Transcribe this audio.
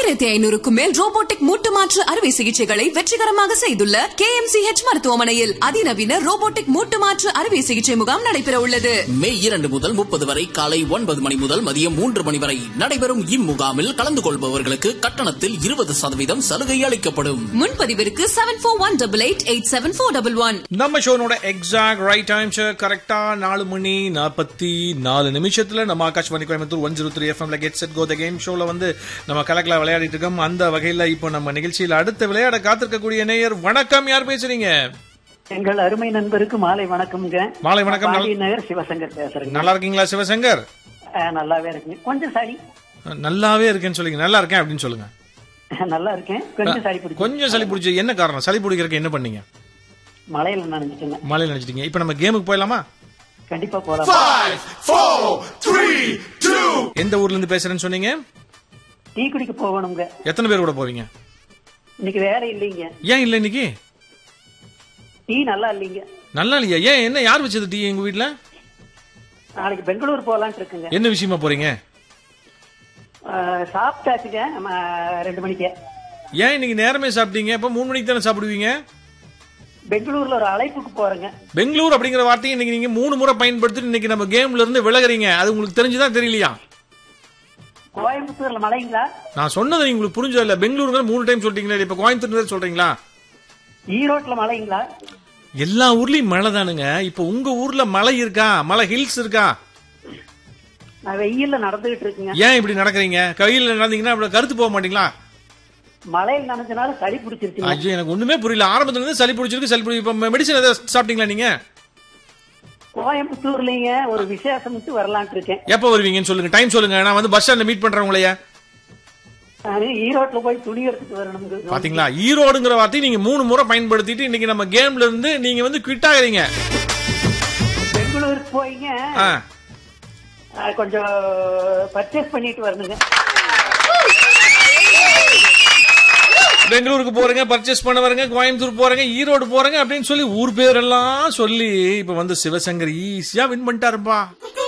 ஆயிரத்தி ஐநூறுக்கும் மேல் ரோபோட்டிக் மூட்டு மாற்று அறுவை சிகிச்சைகளை வெற்றிகரமாக செய்துள்ள கே மருத்துவமனையில் அதிநவீன ரோபோட்டிக் மூட்டு மாற்று அறுவை சிகிச்சை முகாம் நடைபெற உள்ளது மே இரண்டு முதல் முப்பது வரை காலை ஒன்பது மணி முதல் மதியம் மூன்று மணி வரை நடைபெறும் இம்முகாமில் கலந்து கொள்பவர்களுக்கு கட்டணத்தில் இருபது சதவீதம் சலுகை அளிக்கப்படும் முன்பதிவிற்கு seven four one double eight eight seven four double one நம்ம ஷோனோட எக்ஸாக்ட் ரைட் டைம் கரெக்டா நாலு மணி நாற்பத்தி நாலு நிமிஷத்துல நம்ம Akashvani Coimbatore one zero three எஃப்எம்ல get set go the game ஷோல வந்து நம்ம கலக்கல விளையாடிட்டு இருக்கோம் அந்த வகையில இப்போ நம்ம நிகழ்ச்சியில அடுத்த விளையாட காத்திருக்கக்கூடிய நேயர் வணக்கம் யார் பேசுறீங்க எங்கள் அருமை நண்பருக்கு மாலை வணக்கம்ங்க மாலை வணக்கம். நல்- பாண்டிய நகர் சிவசங்கர் பேசுறேங்க நல்லா இருக்கீங்களா சிவசங்கர் அஹ், நல்லாவே இருக்குங்க கொஞ்சம் சளி நல்லாவே இருக்கேன்னு சொல்லுங்க நல்லா இருக்கேன் அப்படின்னு சொல்லுங்க நல்லா இருக்கேன் கொஞ்சம் சளி பிடிக்கும் கொஞ்சம் சளி பிடிச்சி என்ன காரணம் சளி பிடிக்கிறதுக்கு என்ன பண்ணீங்க மழையில நினைச்சிட்டுங்க மழையில நினைச்சிட்டீங்க இப்போ நம்ம கேமுக்கு போயிடலாமா கண்டிப்பா போலாம் எந்த ஊர்ல இருந்து பேசுறேன்னு சொன்னீங்க டீ குடிக்க போகணுங்க எத்தனை பேர் கூட போவீங்க இன்னைக்கு வேலை இல்லைங்க ஏன் இல்ல இன்னைக்கு டீ நல்லா இல்லைங்க நல்லா இல்லையா ஏன் என்ன யார் வச்சது டீ எங்க வீட்ல நாளைக்கு பெங்களூர் போலான்ட்டு இருக்குங்க என்ன விஷயமா போறீங்க அஹ், சாப்பிட்டாச்சுங்க நம்ம ரெண்டு மணிக்கு ஏன் இன்னைக்கு நேரமே சாப்பிட்டீங்க இப்ப மூணு மணிக்கு தானே சாப்பிடுவீங்க பெங்களூர்ல ஒரு அழைப்புக்கு போறேங்க பெங்களூர் அப்படிங்கிற வார்த்தையை இன்னைக்கு நீங்க மூணு முறை பயன்படுத்தி இன்னைக்கு நம்ம கேம்ல இருந்து விலகுறீங்க அது உங்களுக்கு தெரிஞ்சுதான் தெரியலையா கோயம்புத்தூர்ல மழைங்களா நான் சொன்னது உங்களுக்கு புரிஞ்சது இல்ல பெங்களூர் மூணு டைம் சொல்லிட்டீங்களா இப்ப கோயம்புத்தூர் சொல்றீங்களா ஈரோட்ல மழைங்களா எல்லா ஊர்லயும் மழை தானுங்க இப்ப உங்க ஊர்ல மலை இருக்கா மலை ஹில்ஸ் இருக்கா நான் வெயில்ல நடந்துகிட்டு இருக்குங்க ஏன் இப்படி நடக்கிறீங்க கையில நடந்தீங்கன்னா அப்படி கருத்து போக மாட்டீங்களா மழையில் நனைஞ்சனால சளி பிடிச்சிருச்சுங்க ஐயோ எனக்கு ஒண்ணுமே புரியல ஆரம்பத்துல இருந்து சளி பிடிச்சிருக்கு சளி பிடிச்சி இப்ப மெடிசன் ஏதாவது சாப்பிட்டீங்களா நீங்க கோயம்புத்தூர்லங்க ஒரு விசேஷம்ட்டு வரலான்ட்டு இருக்கேன் எப்ப வருவீங்கன்னு சொல்லுங்க டைம் சொல்லுங்க நான் வந்து பஸ் ஸ்டாண்ட்ல மீட் பண்றேன் உங்களைய நானு ஈரோட்ல போய் துணி எடுத்துட்டு வரணுங்க பாத்தீங்களா ஈரோடுங்கிற வார்த்தையை நீங்க மூணு முறை பயன்படுத்திட்டு இன்னைக்கு நம்ம கேம்ல இருந்து நீங்க வந்து குவிட் ஆகுறீங்க பெங்களூருக்கு போய்ங்க ஆ. அஹ், கொஞ்சம் பர்ச்சேஸ் பண்ணிட்டு வரணுங்க பெங்களூருக்கு போறீங்க பர்ச்சேஸ் பண்ண வரீங்க கோயம்புத்தூர் போறீங்க ஈரோடு போறீங்க அப்படின்னு சொல்லி ஊர் பேரெல்லாம் சொல்லி இப்ப வந்து சிவசங்கர் ஈஸியா வின் பண்ணிட்டாருப்பா